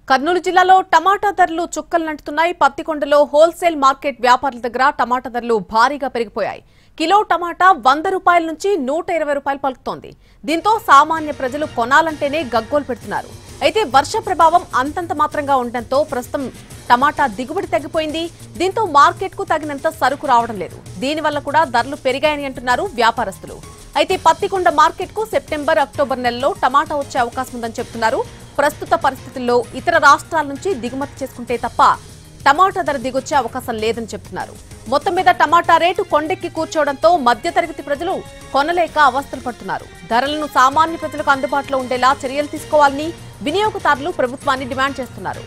కర్నూలు జిల్లాలో టమాటా ధరలు చుక్కలు పత్తికొండలో హోల్సేల్ మార్కెట్ వ్యాపారుల దగ్గర టమాటా ధరలు భారీగా పెరిగిపోయాయి కిలో టమాటా వంద రూపాయల నుంచి నూట ఇరవై రూపాయలు పలుకుతోంది దీంతో సామాన్య ప్రజలు కొనాలంటేనే గగ్గోలు పెడుతున్నారు అయితే వర్ష ప్రభావం అంతంత మాత్రంగా ఉండటంతో ప్రస్తుతం టమాటా దిగుబడి తగ్గిపోయింది దీంతో మార్కెట్ కు తగినంత సరుకు రావడం లేదు దీనివల్ల కూడా ధరలు పెరిగాయని అంటున్నారు వ్యాపారస్తులు అయితే పత్తికొండ మార్కెట్ కు సెప్టెంబర్ అక్టోబర్ నెలలో టమాటా వచ్చే అవకాశం ఉందని చెప్తున్నారు ప్రస్తుత పరిస్థితుల్లో ఇతర రాష్ట్రాల నుంచి దిగుమతి చేసుకుంటే తప్ప టమాటా ధర దిగొచ్చే అవకాశం లేదని చెప్తున్నారు మొత్తం మీద టమాటా రేటు కొండెక్కి కూర్చోవడంతో మధ్యతరగతి ప్రజలు కొనలేక అవస్థలు పడుతున్నారు ధరలను సామాన్య ప్రజలకు అందుబాటులో ఉండేలా చర్యలు తీసుకోవాలని వినియోగదారులు ప్రభుత్వాన్ని డిమాండ్ చేస్తున్నారు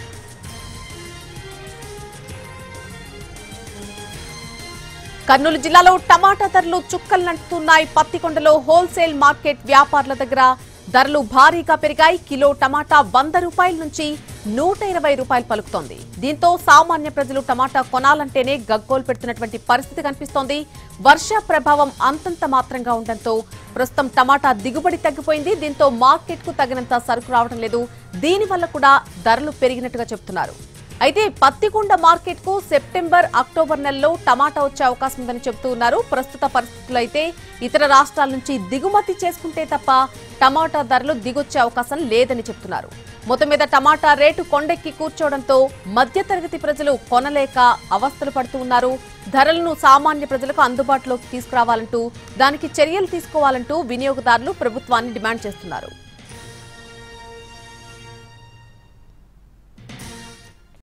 కర్నూలు జిల్లాలో టమాటా ధరలు చుక్కలు పత్తికొండలో హోల్సేల్ మార్కెట్ వ్యాపారుల దగ్గర ధరలు భారీగా పెరిగాయి కిలో టమాటా వంద రూపాయల నుంచి నూట ఇరవై రూపాయలు పలుకుతోంది దీంతో సామాన్య ప్రజలు టమాటా కొనాలంటేనే గగ్గోలు పెడుతున్నటువంటి పరిస్థితి కనిపిస్తోంది వర్ష ప్రభావం అంతంత మాత్రంగా ఉండడంతో ప్రస్తుతం టమాటా దిగుబడి తగ్గిపోయింది దీంతో మార్కెట్ కు తగినంత సరుకు రావడం లేదు దీనివల్ల కూడా ధరలు పెరిగినట్టుగా చెబుతున్నారు అయితే పత్తికొండ మార్కెట్ కు సెప్టెంబర్ అక్టోబర్ నెలలో టమాటా వచ్చే అవకాశం ఉందని చెబుతూ ఉన్నారు ప్రస్తుత పరిస్థితుల్లో అయితే ఇతర రాష్ట్రాల నుంచి దిగుమతి చేసుకుంటే తప్ప టమాటా ధరలు దిగొచ్చే అవకాశం లేదని చెప్తున్నారు మొత్తం మీద టమాటా రేటు కొండెక్కి కూర్చోవడంతో మధ్యతరగతి ప్రజలు కొనలేక అవస్థలు పడుతూ ఉన్నారు ధరలను సామాన్య ప్రజలకు అందుబాటులోకి తీసుకురావాలంటూ దానికి చర్యలు తీసుకోవాలంటూ వినియోగదారులు ప్రభుత్వాన్ని డిమాండ్ చేస్తున్నారు